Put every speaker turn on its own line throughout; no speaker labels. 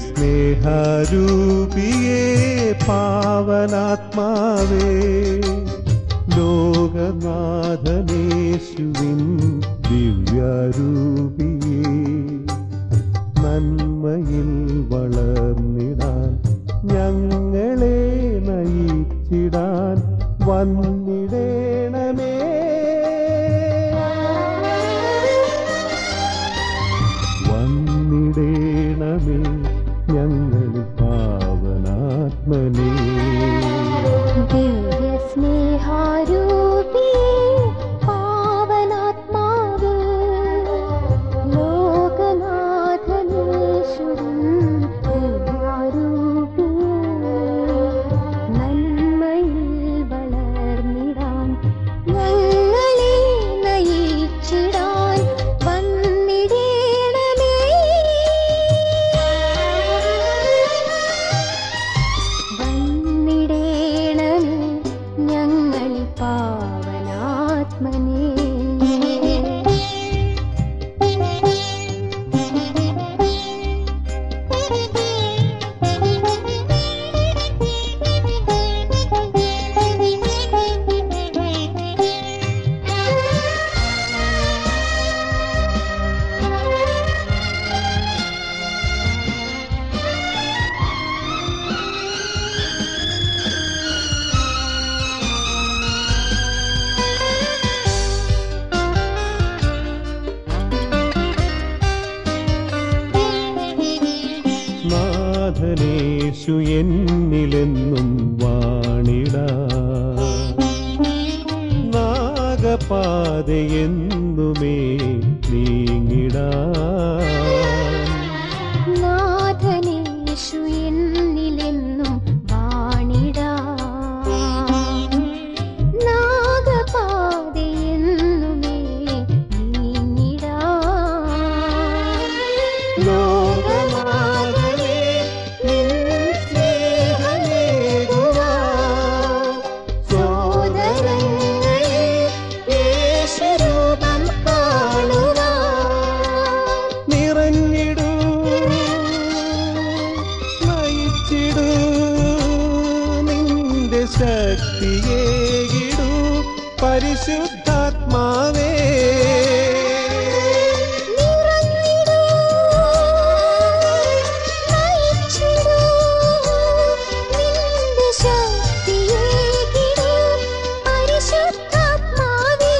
സ്നേഹാരൂപിയേ പാവനാത്മാവേ ലോകനാഥനേശുവിൻ ദിവ്യാരൂപിയേ നന്മയിൽ വളർന്നിടാൻ ഞങ്ങളെ നയിച്ചിടാൻ വന്നിടേണമേ വന്നിടേണമേ ഞങ്ങൾ പാവനാത്മനേ
ദിവ്യസ്നേഹാരൂപി പാവനാത്മാവ് ലോകനാഥനീശ്വരൻ ദിവ്യാരൂപി നന്മയിൽ വളർന്നിടാൻ ഞങ്ങളെ നയിച്ചിടാൻ വന്നിടേണമേ വന്നിടേണമേ ഞങ്ങൾ പാവനാത്മനേ
നാഥനേശു എന്നിലെന്നും വാണിട നാഗപാതയെന്നുമേ നീങ്ങിടാ
നാഥനേശു എന്നിലെന്നും വാണിടാ നാഗപാതയെന്നുമേ നീങ്ങിടാ
ലോകനാഥനേ, നിൻ സ്നേഹമേകുവാൻ
സോദരങ്ങളെ യേശുരൂപം കാണുവാൻ
നിറഞ്ഞിടൂ നയിച്ചിടൂ നിന്റെ ശക്തിയേകിടൂ പരിശുദ്ധാത്മാവേ
നിറഞ്ഞിടൂ നയിച്ചിടൂ നിന്റെ ശക്തിയേകിടൂ പരിശുദ്ധാത്മാവേ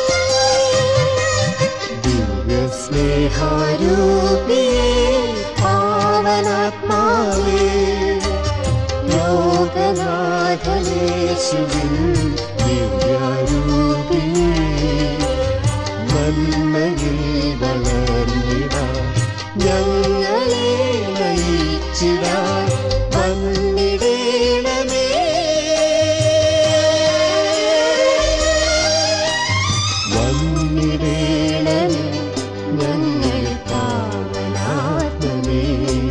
ദിവ്യസ്നേഹാരൂപിയേ പാവനാത്മാവേ ലോകനാഥനേശുവിൻ ദിവ്യാരൂപിയേ നന്മയിൽ വളർന്നിടാൻ ഞങ്ങളെ നയിച്ചിടാൻ വന്നിടേണമേ വന്നിടേണമേ ഞങ്ങൾ പാവനാത്മനേ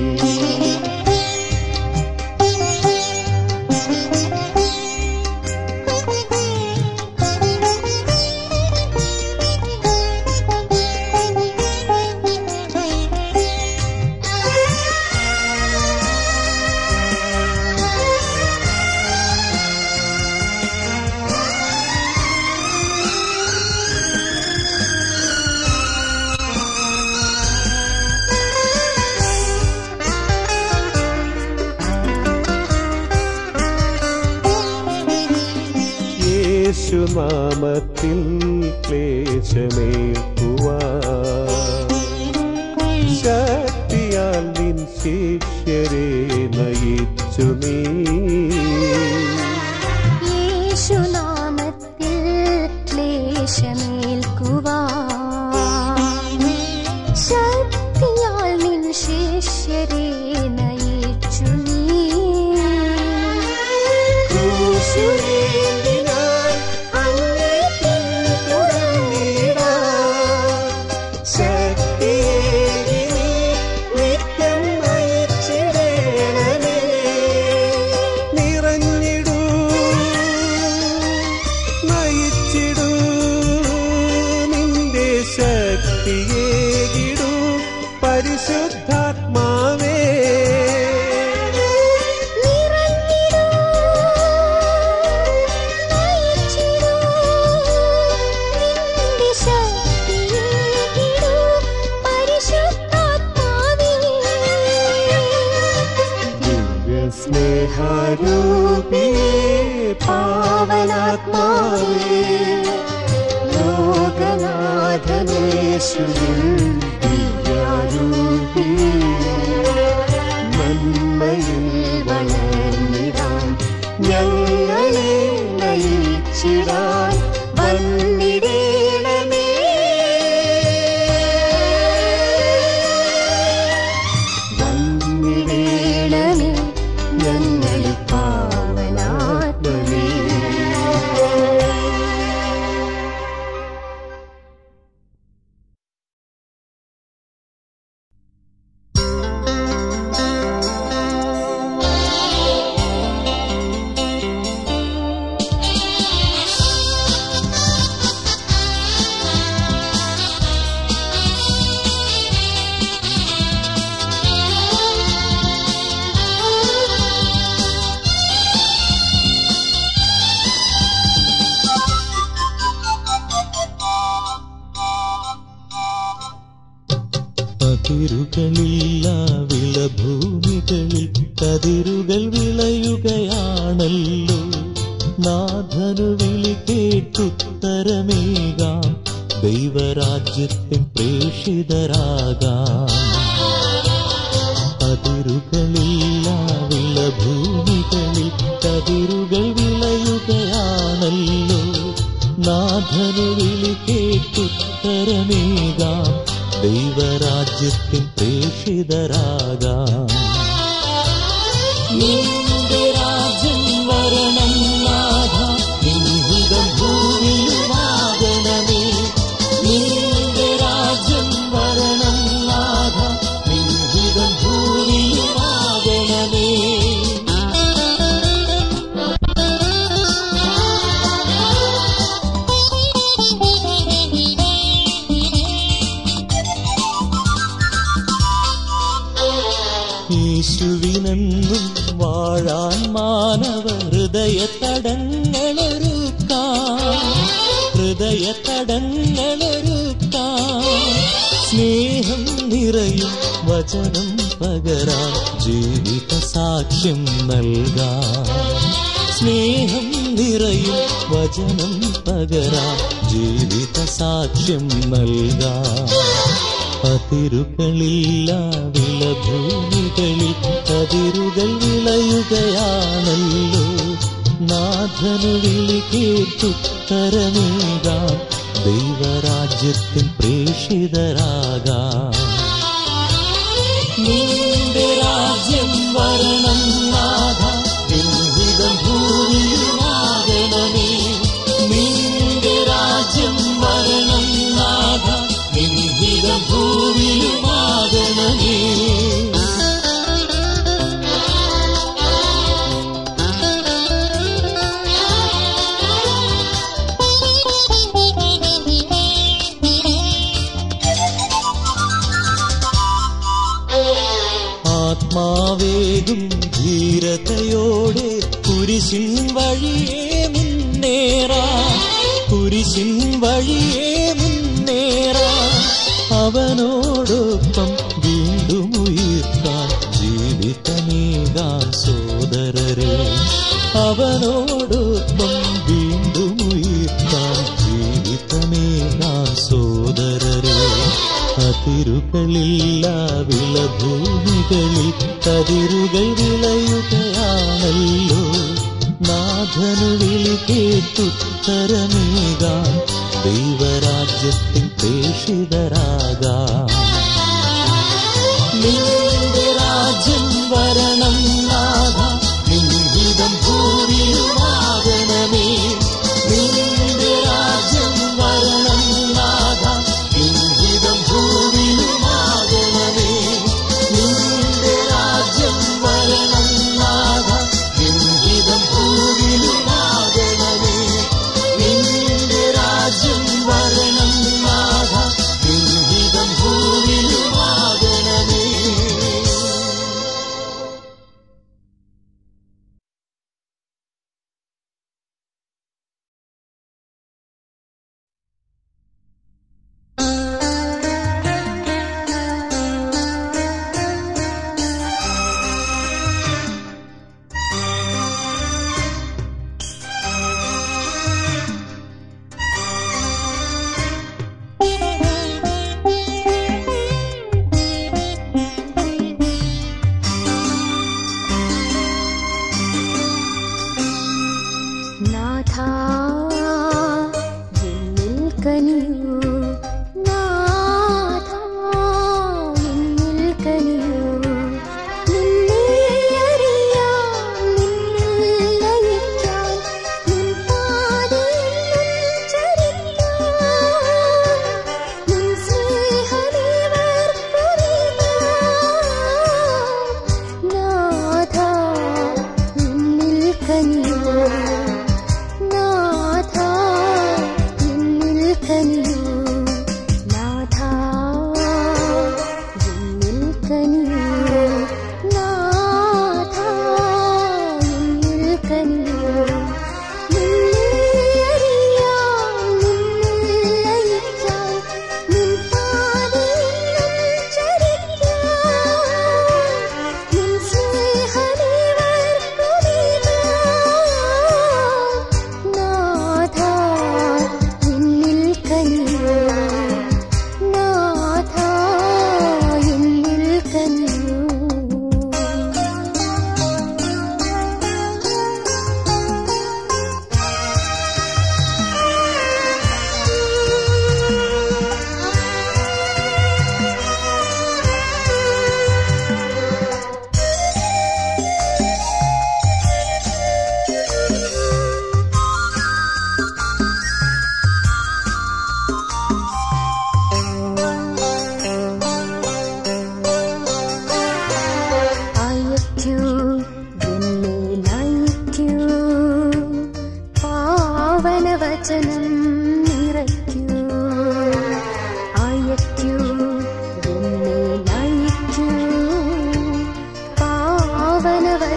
യേശുനാമത്തിൽ ക്ലേശമേൽക്കുവാ ശക്തിയാൽ നിൻ ശിഷ്യരെ നയിച്ചു നീ
യേശുനാമത്തിൽ ക്ലേശമേൽക്കുവാൻ ശക്തിയാൽ നിൻ ശിഷ്യരെ നയിച്ചു നീ
ക്രൂശിലേന്തി ഞാൻ അങ്ങേ പിന്തുടർന്നിടാം. ശക്തിയേകി നീ നിത്യം നയിച്ചിടേണമേ. നിറഞ്ഞിടൂ നയിച്ചിടൂ നീ സ്നേഹാരൂപിയേ പാവനാത്മാവേ ലോകനാഥനേശുവിൻ ദിവ്യാരൂപിയേ നന്മയിൽ വളർന്നിടാൻ ഞങ്ങളെ നയിച്ചിടാൻ വന്നിടേണമേ വന്നിടേണമേ ഞങ്ങളിൽ പാവനാത്മനേ
പതിരുകളില്ല വിളഭൂമികളിൽ കതിരുകൾ വിളയുകയാണല്ലോ നാഥനു വിളി കേട്ടുത്തരമേകാം ദൈവരാജ്യത്തിൻ പ്രേഷിതരാകാം പതിരുകളില്ല വിളഭൂമികളിൽ കതിരുകൾ വിളയുകയാണല്ലോ നാഥനു വിളി കേട്ടുത്തരമേകാം ദൈവരാജ്യത്തിൻ പ്രേഷിതരാകാം നിന്റെ രാജ്യം വരണം നാഥ നിൻഹിതം ഭൂമിയിലാകണമേ നിന്റെ രാജ്യം വരണം നാഥ നിൻഹിതം ഭൂമിയിലാകണമേ യേശുവിനെന്നും വാഴാൻ മാനവ ഹൃദയത്തടങ്ങളൊരുക്കാം ഹൃദയത്തടങ്ങളൊരുക്കാം സ്നേഹം നിറയും വചനം പകരാൻ ജീവിത സാക്ഷ്യം നൽകാം സ്നേഹം നിറയും വചനം പകരാൻ ജീവിത സാക്ഷ്യം നൽകാം പതിരുകളില്ല വിളഭൂമികളിൽ കതിരുകൾ വിളയുകയാണല്ലോ നാഥനു വിളി കേട്ടുത്തരമേകാം ദൈവരാജ്യത്തിൻ പ്രേഷിതരാകാം നിന്റെ രാജ്യം വരണം നാഥ നിൻഹിതം ഭൂമിയിലാകണമേ നിന്റെ രാജ്യം വരണം നാഥ നിൻഹിതം ഭൂമിയിലുമാകണമേ ആത്മാവേകും ധീരതയോടെ കുരിശിൻ വഴിയേ മുന്നേറാ കുരിശിൻ വഴിയേ മുന്നേറാ അവനോടൊപ്പം വീണ്ടും ഉയർത്താൻ ജീവിതമേകാം സോദരരെ അവനോടൊപ്പം വീണ്ടും ഉയർത്താൻ ജീവിതമേകാം സോദരരെ അതിരുകളില്ല വിളഭൂമികളിൽ കതിരുകൾ വിളയുകയാണല്ലോ നാഥനു വിളി കേട്ടുത്തരമേകാം ദൈവരാജ്യത്തിൻ പ്രേഷിതരാകാം നിന്റെ രാജ്യം വരണം നാഥ നിൻഹിതം ഭൂരിയുമാകണമേ നിന്റെ രാജ്യം വരണം നാഥ നിൻഹിതം ഭൂരിയുമാകണമേ നിന്റെ രാജ്യം വരണം നാഥ നിൻഹിതം ഭൂരിയുമാകണമേ നിന്റെ രാജ്യം വരണം നാഥ നിൻഹിതം ഭൂരിയുമാകണമേ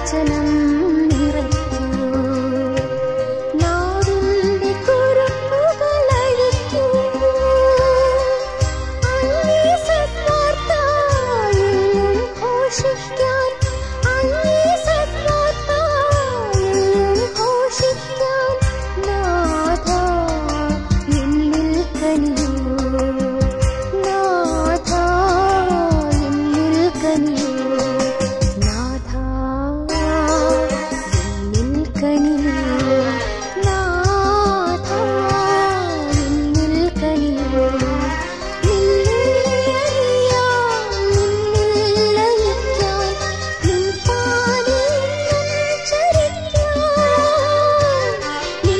വചനം നിറയ്ക്കൂ നാവിന്റെ കുറുക്കുകളഴിക്കൂ അങ്ങേ സദ്വാർത്ത എന്നും ഘോഷിക്കാൻ അങ്ങേ സദ്വാർത്ത എന്നും ഘോഷിക്കാൻ നാഥാ എന്നിൽ കനിയൂ നാഥാ എന്നിൽ കനിയൂ നാഥാ എന്നിൽ കനിയൂ നാഥാ എന്നിൽ കനിയൂ നിന്നിലറിയാൻ നിന്നിലയിക്കാൻ നിൻ പാദം ചരിക്കാൻ നിൻ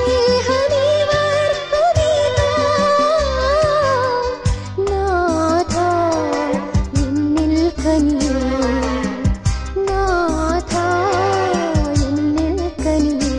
സ്നേഹമേവർക്കുമേകാൻ നാഥാ എന്നിൽ കനിയൂ നാഥാ എന്നിൽ കനിയൂ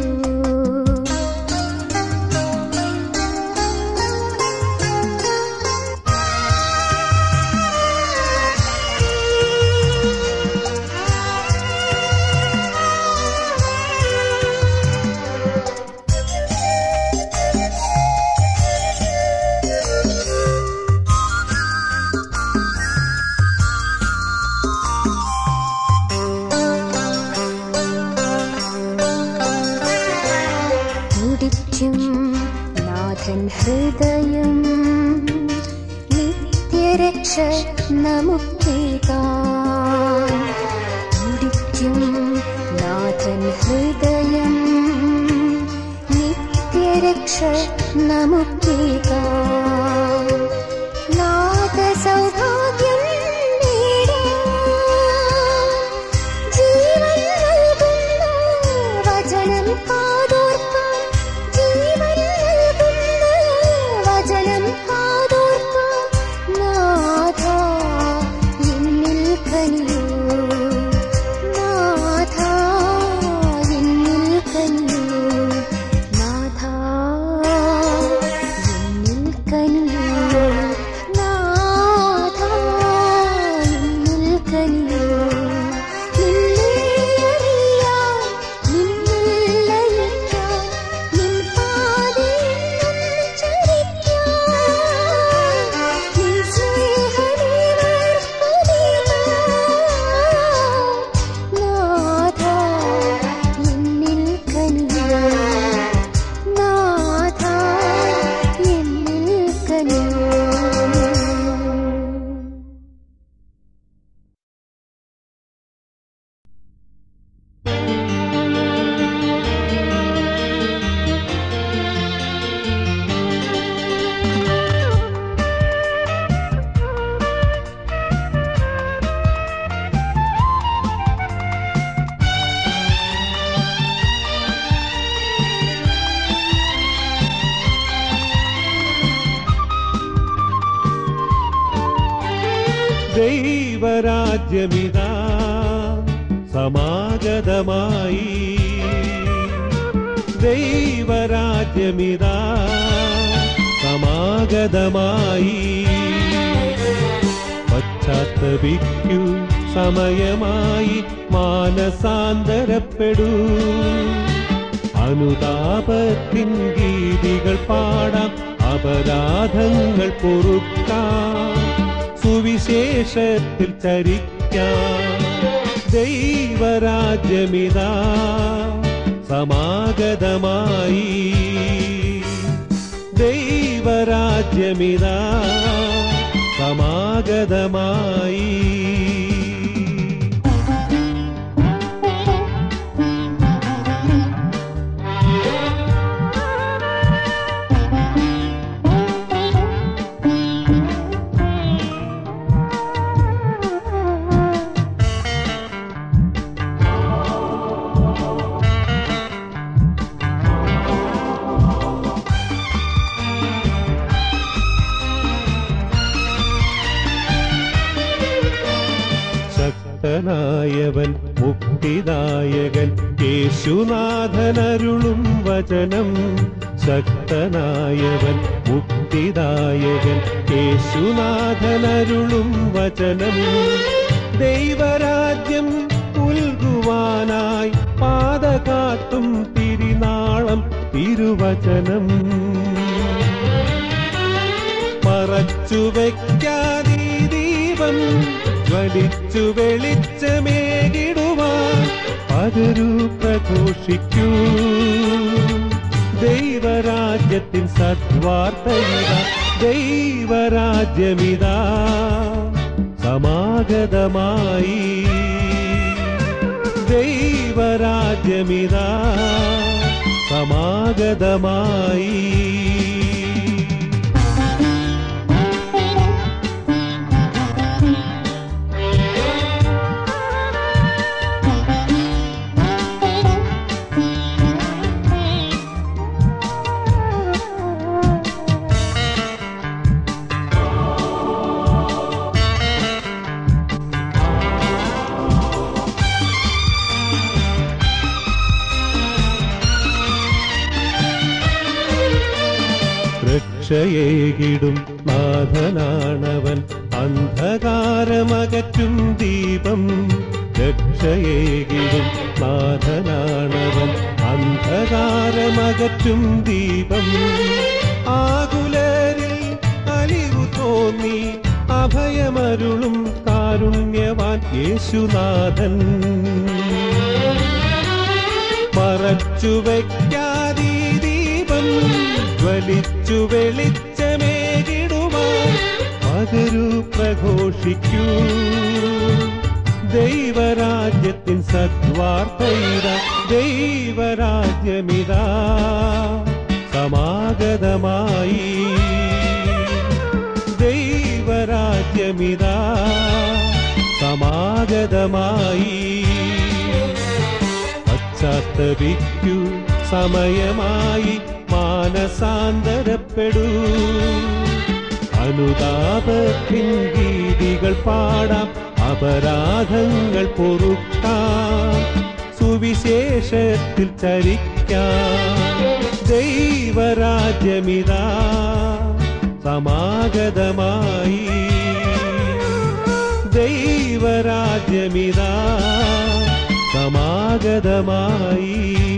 തുടിക്കും നാഥൻ ഹൃദയം നിത്യരക്ഷ നമുക്കേകാൻ തുടിക്കും നാഥൻ ഹൃദയം നിത്യരക്ഷ നമുക്കേകാൻ നാഥ സൗഭാഗ്യം നേടാൻ ജീവൻ നൽകുന്ന വചനം കാതോർക്കാൻ ജീവൻ നൽകുന്ന വചനം കാതോർക്കാൻ നാഥാ എന്നിൽ കനിയൂ നാഥാ എന്നിൽ കനിയൂ നാഥാ എന്നിൽ കനിയൂ നാഥാ എന്നിൽ കനിയൂ നിന്നെ അറിയാൻ നിന്നിൽ ലയിക്കാൻ നിൻ പാദം ചരിക്കാൻ നിൻ സ്നേഹമേവർക്കുമേകാൻ നാഥാ എന്നിൽ കനിയൂ നാഥാ എന്നിൽ കനിയൂ
ദൈവരാജ്യമിതാ സമാഗതമായി ദൈവരാജ്യമിതാ സമാഗതമായി പശ്ചാത്തപിക്കൂ സമയമായി മാനസാന്തരപ്പെടൂ അനുതാപത്തിൻ ഗീതികൾ പാടാം അപരാധങ്ങൾ പൊറുക്കാം സുവിശേഷത്തിൽ ചരിക്കാം ദൈവരാജ്യമിതാ സമാഗതമായി ദൈവരാജ്യമിതാ സമാഗതമായി ശക്തനായവൻ മുക്തിദായകൻ യേശുനാഥനരുളും വചനം ശക്തനായവൻ മുക്തിദായകൻ യേശുനാഥനരുളും വചനം ദൈവരാജ്യം ഉൽകുവാനാ തിരുവചനം മറച്ചു വയ്ക്കാതീ ദീപം ജ്വലിച്ചു വെളിച്ചമേകിടുവാൻ പകരു പ്രഘോഷിക്കൂ ദൈവരാജ്യത്തിൻ സദ്വാർത്തയിത ദൈവരാജ്യമിതാ സമാഗതമായി ദൈവരാജ്യമിതാ സമാഗതമായി രക്ഷയേകിടും നാഥനാണവൻ അന്ധകാരമകറ്റും ദീപം രക്ഷയേകിടും നാഥനാണവൻ അന്ധകാരമകറ്റും ദീപം ആകുലരിൽ അലിവു തോന്നി അഭയമരുളും കാരുണ്യവാൻ യേശുനാഥൻ മറച്ചു വയ്ക്കാതീ ദീപം ജ്വലിച്ചു വെളിച്ചമേകിടുവാൻ പകരു പ്രഘോഷിക്കൂ ദൈവരാജ്യത്തിൻ സദ്വാർത്തയിത ദൈവരാജ്യമിതാ സമാഗതമായി ദൈവരാജ്യമിതാ സമാഗതമായി പശ്ചാത്തപിക്കൂ സമയമായി മാനസാന്തരപ്പെടൂ അനുതാപത്തിൻ ഗീതികൾ പാടാം അപരാധങ്ങൾ പൊറുക്കാം സുവിശേഷത്തിൽ ചരിക്കാം ദൈവരാജ്യമിതാ സമാഗതമായി ദൈവരാജ്യമിതാ സമാഗതമായി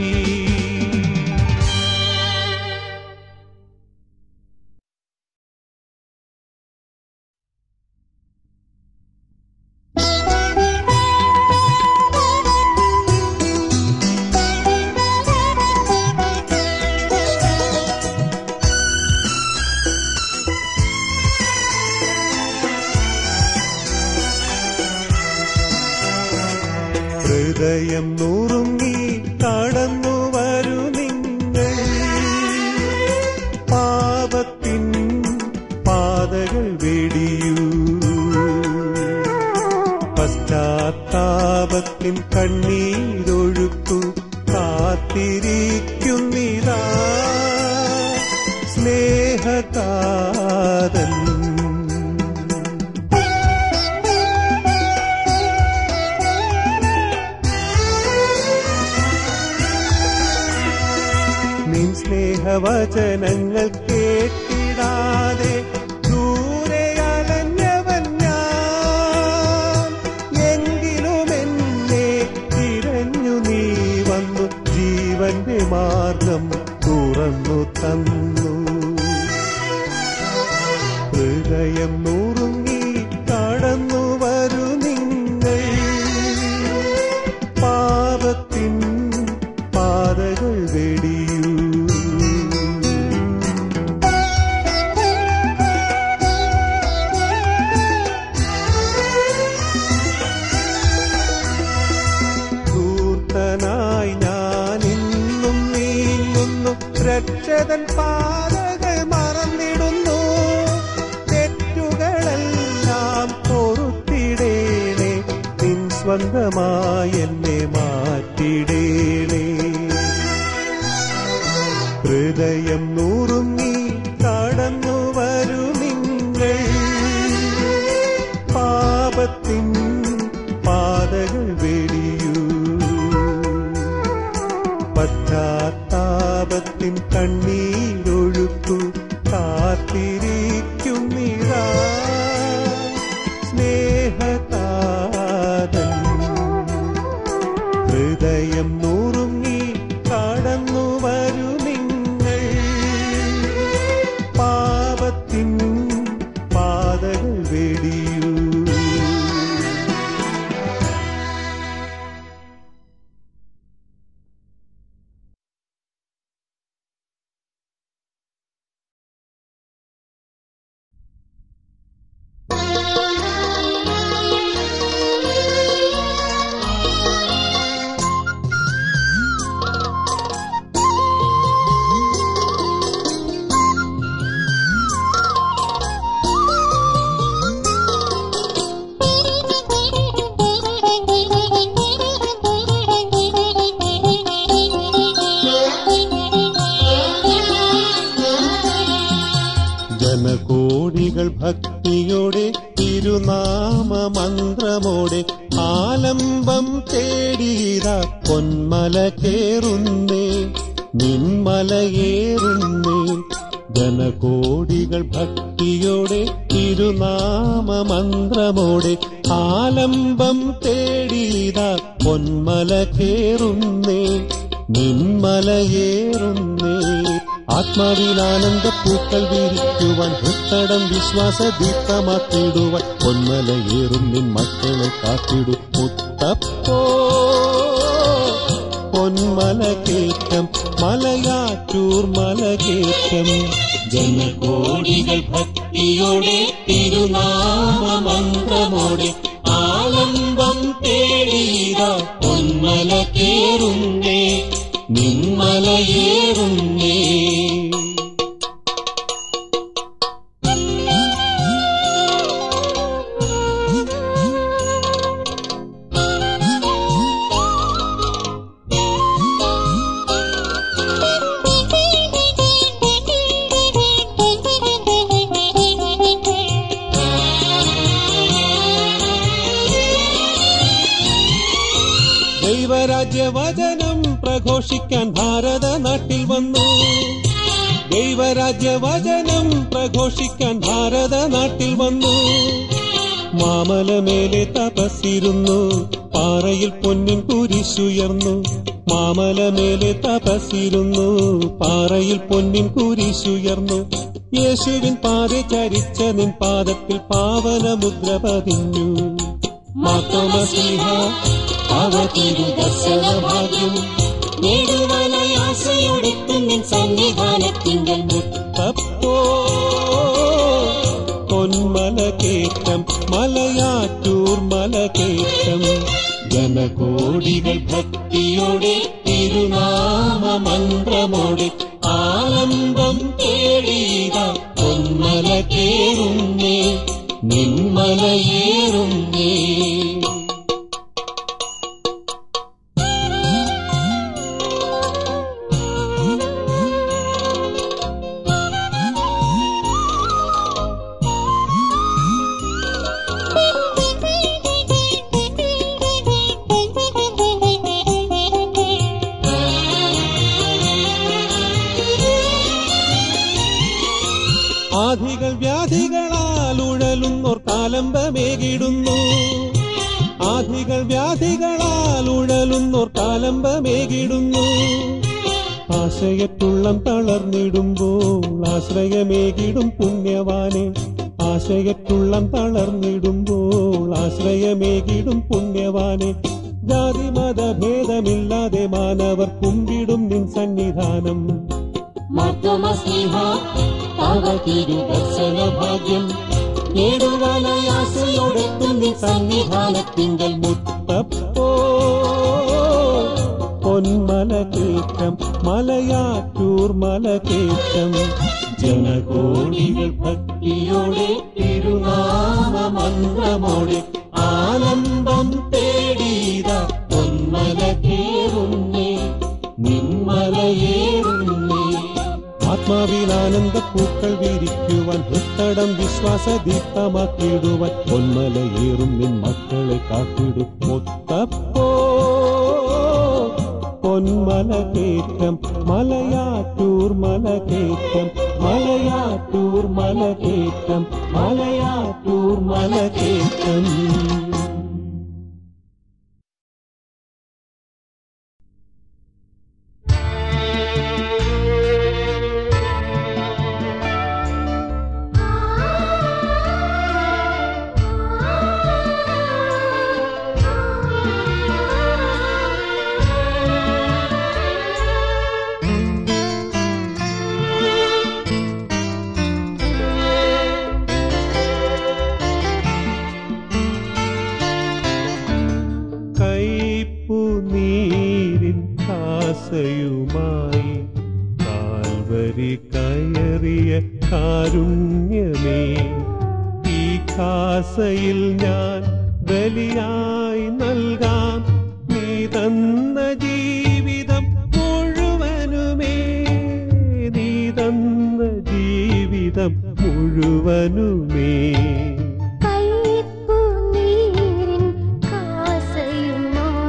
ഹൃദയം നുറുങ്ങി കടന്നു വരൂ നിങ്ങൾ പാപത്തിൻ പാതകൾ വെടിയൂ പശ്ചാത്താപത്തിൻ കണ്ണീരൊഴുക്കു കാത്തിരിക്കുന്നിതാ സ്നേഹകാതൻ നിൻ സ്നേഹവചനങ്ങൾ കേട്ടിടാതെ ദൂരെ അലഞ്ഞവൻ ഞാൻ എങ്കിലും എന്നെ തിരഞ്ഞു നീ വന്നു ജീവന്റെ മാർഗം തുറന്നു തന്നു ഹൃദയം നുറുങ്ങി കടന്നു വരൂ നിങ്ങൾ പാപത്തിൻ പാതകൾ വെടിയൂ ധൂർത്തനായി ഞാൻ ഇന്നും നീങ്ങുന്നു രക്ഷതൻ പാതകൾ മറന്നിടുന്നു തെറ്റുകളെല്ലാം പൊറുത്തിടേണേ നിൻ സ്വന്തമായി എന്നെ മാറ്റിടേണേ ഹൃദയം നുറുങ്ങി കടന്നു വരൂ നിങ്ങൾ പാപത്തിൻ പാതകൾ വെടിയൂ പശ്ചാത്താപത്തിൻ കണ്ണീരൊഴുക്കു കാത്തിരിക്കും നിറാ സ്നേഹതാതൻ ഹൃദയം നുറുങ്ങി കടന്നു വരൂ നിങ്ങൾ തേടീത പൊന്മല കേറുന്നേ നിന്മലയേറുന്നേ ജനകോടികൾ ഭക്തിയോടെ തിരുനാമമന്ത്രമോടെ ആലംബം തേടീത പൊന്മല കേറുന്നേ നിന്മലയേറുന്നേ ആത്മാവിലാനന്ദ പൂക്കൾ വിരിക്കുവാൻ ഹൃത്തടം വിശ്വാസ ദീപ്തമാക്കിടുവാൻ പൊന്മലയേറും നിൻ മക്കളെ കാത്തിടു മുത്തപ്പോ പൊന്മല കേറ്റം മലയാറ്റൂർ മലകേറ്റം ജനകോടികൾ ഭക്തിയോടെ തിരുനാമമന്ത്രമോടെ ആലംബം തേടീത പൊന്മല കേറുന്നേ നിന്മലയേറുന്നേ ദൈവരാജ്യവചനം പ്രഘോഷിക്കാൻ ഭാരത നാട്ടിൽ വന്നു ദൈവരാജ്യവചനം പ്രഘോഷിക്കാൻ ഭാരത നാട്ടിൽ വന്നു മാമലമേലെ തപസ്സിരുന്നു പാറയിൽ പൊന്നിൻ കുരിശുയർന്നു മാമലമേലെ തപസ്സിരുന്നു പാറയിൽ പൊന്നിൻ കുരിശുയർന്നു യേശുവിൻ പാത ചരിച്ച നിൻ പാദത്തിൽ പാവന മുദ്ര പതിഞ്ഞു മാത്തോമസിഹ അവ തിരുദർശന ഭാഗ്യം നേടുവാനായാസയോടെത്തും നിൻ സന്നിധാനത്തിങ്കൽ മുത്തപ്പോ പൊന്മല കേറ്റം മലയാറ്റൂർ മലകേറ്റം ജനകോടികൾ ഭക്തിയോടെ തിരുനാമമന്ത്രമോടെ ആലംബം തേടീത പൊന്മല കേറുന്നേ നിന്മലയേറുന്നേ ആധികൾ വ്യാധികളാൽ ഉഴലുന്നോർ കാലംബമേകിടുന്നു ആധികൾ വ്യാധികളാൽ ഉഴലുന്നോർ കാലംബമേകിടുന്നു ആശയത്തുള്ളം തളർന്നിടുമ്പോൾ ആശ്രയമേകിടും പുണ്യവാനെ ആശയത്തുള്ളം തളർന്നിടുമ്പോൾ ആശ്രയമേകിടും പുണ്യവാനെ ജാതി മതഭേദമില്ലാതെ മാനവർ കുമ്പിടും നിൻ സന്നിധാനം
മാർത്തോമസ്ലിഹ തവ തിരുദർശന ഭാഗ്യം നേടുവാനായാസയോടെത്തും നിൻ സന്നിധാനത്തിങ്കൽ
മുത്തപ്പോ പൊന്മല കേറ്റം മലയാറ്റൂർ മലകേറ്റം ജനകോടികൾ ഭക്തിയോടെ തിരുനാമമന്ത്രമോടെ ആനന്ദം തേടീത പൊന്മല കേറുന്നേ നിന്മലയേറുന്നേ ആത്മാവിലാനന്ദ പൂക്കൾ വിരിക്കുവാൻ ഹൃത്തടം വിശ്വാസ ദീപ്തമാക്കിയിടുവാൻ പൊന്മലയേറും നിൻ മക്കളെ കാത്തിടും മുത്തപ്പോ പൊന്മല കേറ്റം മലയാറ്റൂർ മലകേറ്റം മലയാറ്റൂർ മലകേറ്റം മലയാറ്റൂർ മലകേറ്റം കൈപ്പു നീരിൻ കാസയുമായി കാൽവരി കയറിയ കാരുണ്യമേ ഈ കാസയിൽ ഞാൻ ബലിയായി നൽകാം നീ തന്ന ജീവിതം മുഴുവനുമേ നീ തന്ന ജീവിതം മുഴുവനുമേ
കൈപ്പുനീരിൻ കാസയുമായി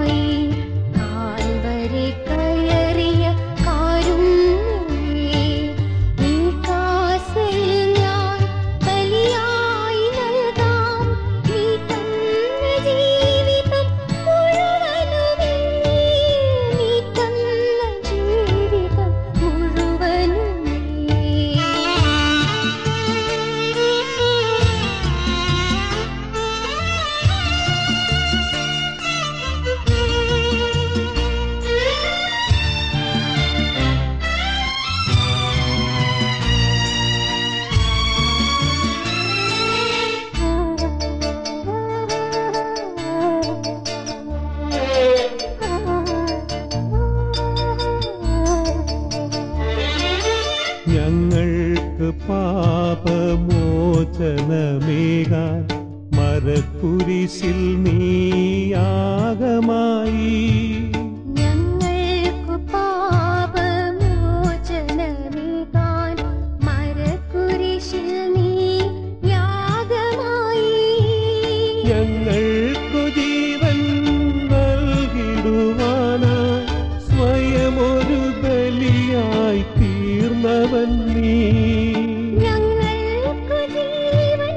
നേരിടുവാനായി സ്വയമൊരു ബലിയായി തീർന്നവൻ നീ
ഞങ്ങൾക്കു ജീവൻ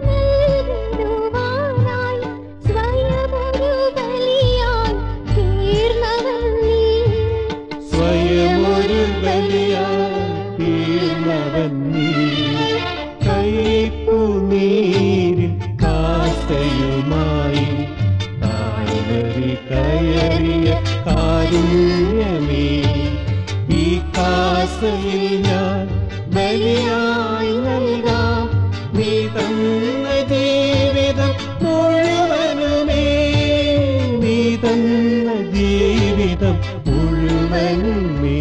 നൽകുവാനായി സ്വയമൊരു ബലിയായി തീർന്നവൻ നീ.
സ്വയമൊരു ബലിയായി തീർന്നവൻ നീ കൈപ്പു നീരിൽ കാസയുമായി കാൽവരി കയറിയ കാരുണ്യമേ ഈ കാസയിൽ ഞാൻ ബലിയായി നൽകാം നീ തന്ന ജീവിതം മുഴുവനുമേ നീ തന്ന ജീവിതം മുഴുവനുമേ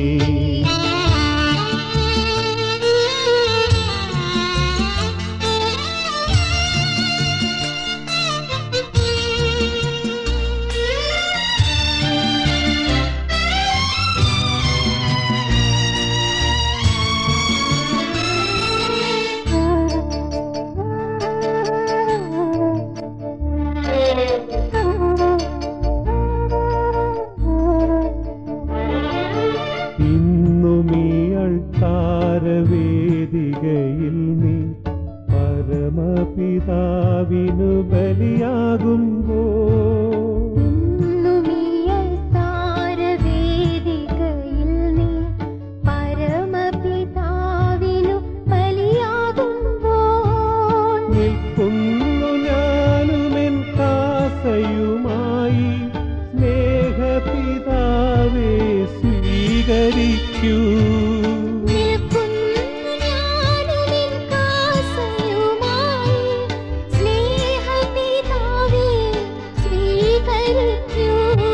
ഇന്നും ഈ അൾത്താരവേദികയിൽ നീ പരമപിതാവിനു ബലിയാകുമ്പോ
ഇന്നുമീയൽ താരവേദികയിൽ നീ പരമപിതാവിനു ബലിയാകുമ്പോൾ
നിൽക്കുന്നു ഞാനുമെൻ കാസയുമായി സ്നേഹപിതാവേ സ്വീകരിക്കൂ
നിൽക്കുന്നു ഞാനുമിൻ കാസയുമായി സ്നേഹപിതാവേ സ്വീകരിക്കൂ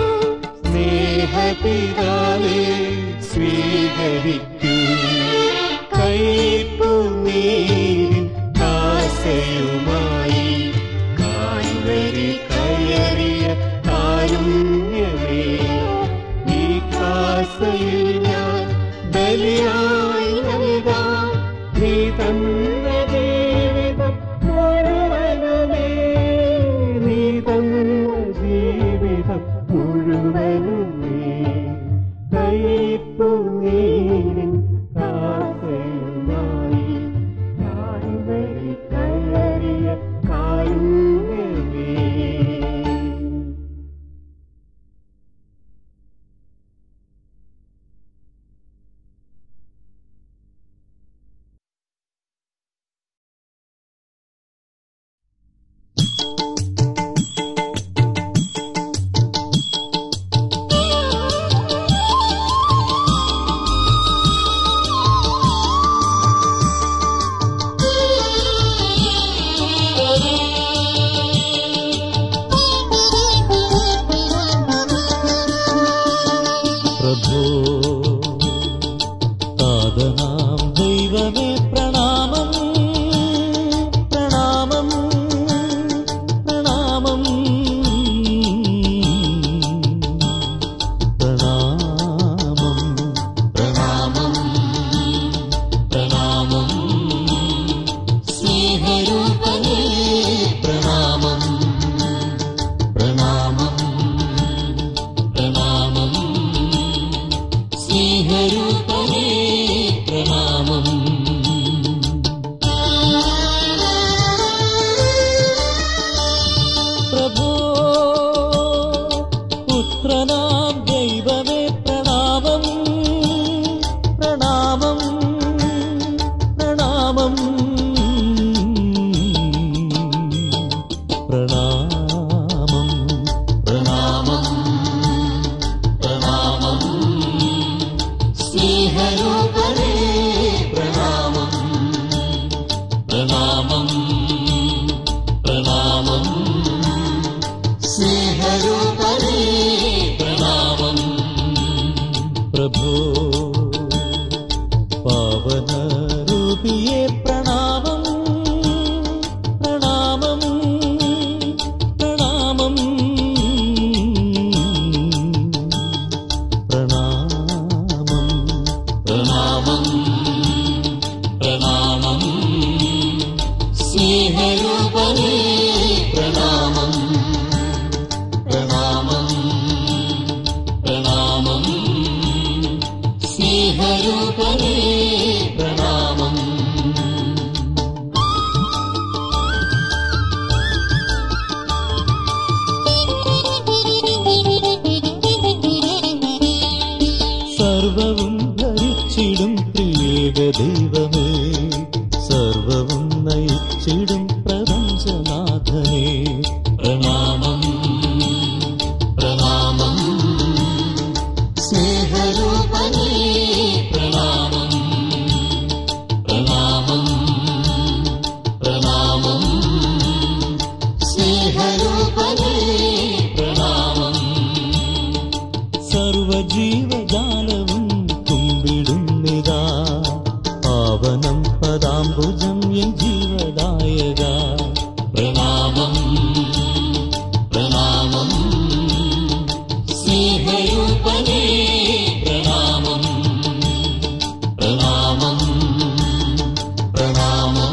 സ്നേഹപിതാവേ സ്വീകരിക്കൂ കൈപ്പു നീരിൻ കാസയുമായി കാൽവരി കയറിയ കാരുണ്യമേ ഈ കാസയിൽ ഞാൻ ബലിയായി നൽകാം നീ തന്ന ജീവിതം മുഴുവനുമേ നീ തന്ന ജീവിതം മുഴുവനുമേ കൈപ്പു നീരിൻ കാസയുമായി കാൽവരി കയറിയ കാരുണ്യമേ
പ്രഭോ താതനാം ദൈവമേ പ്രണാമം പ്രണാമം പ്രണാമം പ്രണാമം പ്രണാമം പ്രണാമം സ്നേഹരൂപനേ പ്രണാമം പ്രണാമം പ്രണാമം സ്നേഹരൂപനേ പ്രണാമം പ്രഭോ പുത്രനാം ദൈവമേ പ്രണാമം പ്രണാമം പ്രണാമം പ്രണാമം പ്രണാമം പ്രണാമം സ്നേഹരൂപനേ പ്രണാമം പ്രണാമം പ്രണാമം സ്നേഹരൂപനേ പ്രണാമം പ്രഭോ പാവനരൂപിയെ പ്രണാമം പ്രണാമം പ്രണാമം പ്രണാമം പ്രണാമം പ്രണാമം സ്നേഹരൂപനേ പ്രണാമം പ്രണാമം സ്നേഹരൂപനേ പ്രണാമം സർവവും ഭരിച്ചിടും ത്രിയേക ദൈവമേ സർവവും നയിച്ചിടും പ്രപഞ്ചനാഥനേ പ്രണാമം പ്രണാമം സ്നേഹരൂപനേ പ്രണാമം പ്രണാമം പ്രണാമം സ്നേഹരൂപനേ പ്രണാമം സർവജീവജാലവും കുമ്പിടുന്നിതാ പാവനം പദാംബുജം എൻ ജീവദായക പ്രണാമം പ്രണാമം സ്നേഹരൂപനേ പ്രണാമം പ്രണാമം പ്രണാമം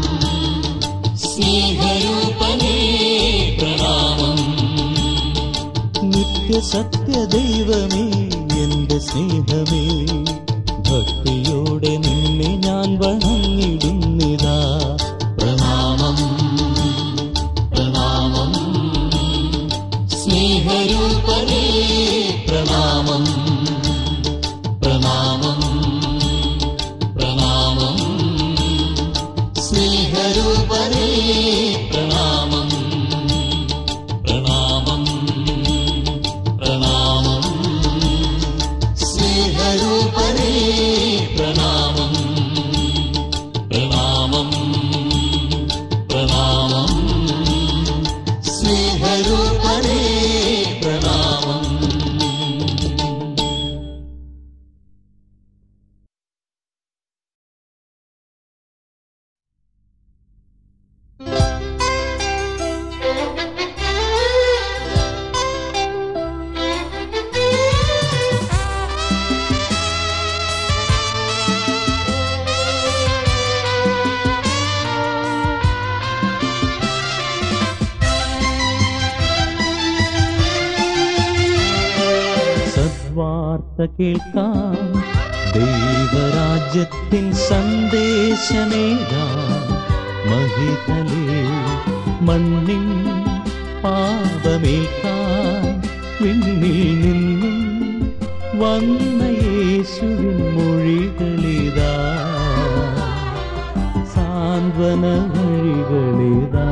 സ്നേഹരൂപനേ പ്രണാമം നിത്യസത്യ ദൈവമേ എന്റെ സ്നേഹമേ ഭക്തിയോടെ നിന്നെ ഞാൻ വണങ്ങിടുന്നിതാ പ്രണാമം പ്രണാമം സ്നേഹരൂപനേ പ്രണാമം പ്രണാമം പ്രണാമം സ്നേഹരൂപനേ പ്രണാമം പ്രണാമം പ്രണാമം സ്നേഹരൂപനേ പ്രണാമം പ്രണാമം പ്രണാമം സ്നേഹരൂപനേ പ്രണാമം സദ്വാർത്ത കേൾക്കാം ദൈവരാജ്യത്തിൻ സന്ദേശമേകാം മഹിതലേ മണ്ണിൻ പാപമേൽക്കാൻ വിണ്ണിൽ നിന്നും വന്ന യേശുവിൻ മൊഴികളിതാ സാന്ത്വന വഴികളിതാ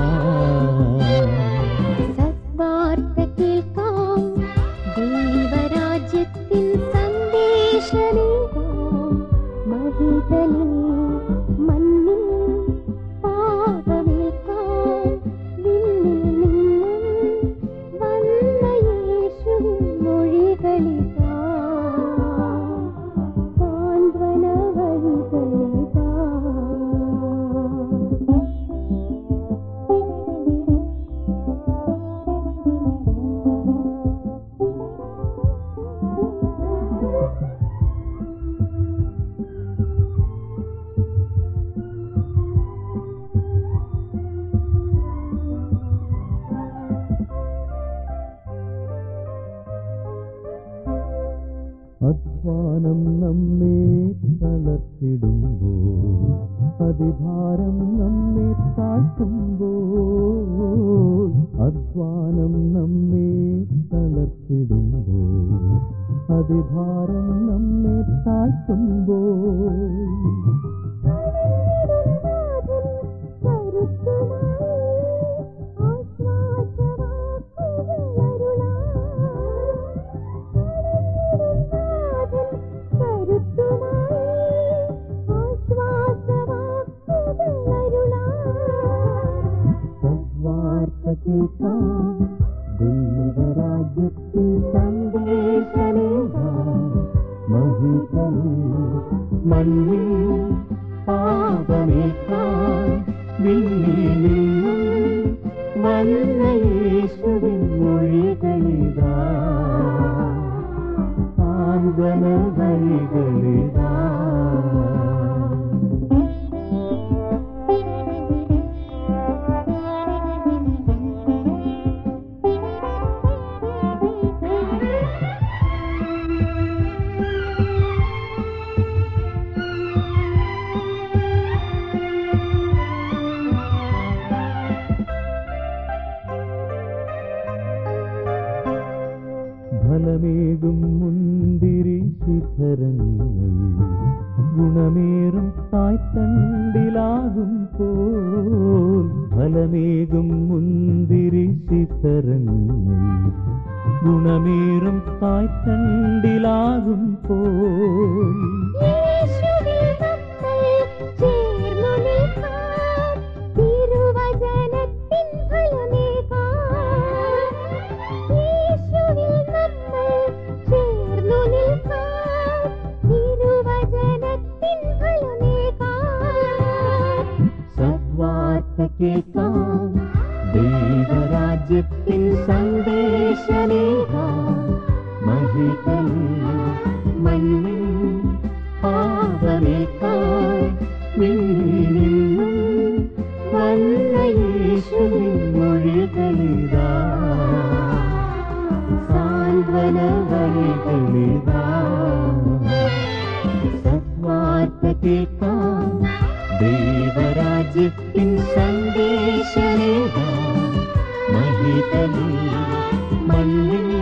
സദ്വാർത്ത കേൾക്കാം ദൈവരാജ്യത്തിൻ സന്ദേശമേകാം മഹിതലേ മണ്ണിൽ പാപമേൽക്കാൻ വിണ്ണിൽ നിന്നും വന്ന യേശുവിൻ മൊഴികളിതാ സാന്ത്വന വഴികളിതാ
അധ്വാനം നമ്മെ തളർത്തിടുമ്പോൾ അതിഭാരം നമ്മെ താഴ്ത്തുമ്പോൾ അധ്വാനം നമ്മെ തളർത്തിടുമ്പോൾ അതിഭാരം നമ്മെ താഴ്ത്തുമ്പോൾ സദ്വാർത്ത കേൾക്കാം ദൈവരാജ്യത്തിൽ സന്ദേശമേകാം മഹിതലേ മണ്ണിൽ പാപമേക്കാൻ വിണ്ണിൽ നിന്നും വന്ന യേശുവിൻ മൊഴികളിതാ സാന്ത്വന വഴികളിതാ പോൽ ഫലമേകും മുന്തിരി ശിഖരങ്ങൾ ഗുണമേറും കായ്ത്തണ്ടിലാകും പോൽ
യേശുവിൽ നമ്മൾ ചേർന്നു നിൽക്കാം തിരുവചനത്തിൻ ഫലമേകാം യേശുവിൽ നമ്മൾ ചേർന്നു നിൽക്കാം തിരുവചനത്തിൻ ഫലമേകാം
സദ്വാർത്ത കേൾക്കാം ദൈവരാജ്യത്തിൻ സന്ദേശമേകാം മഹിതൽ മണ്ണിൽ പാപമേക്കായി വീണിന്നും വന്ന യേശുവിൻ മൊഴികളിതാ സാന്ത്വന വഴികളിതാ സദ്വാർത്ത കേൾക്കാം ദൈവരാജ്യത്തിൻ സന്ദേശമേകാം മഹിതലി മണ്ണിൽ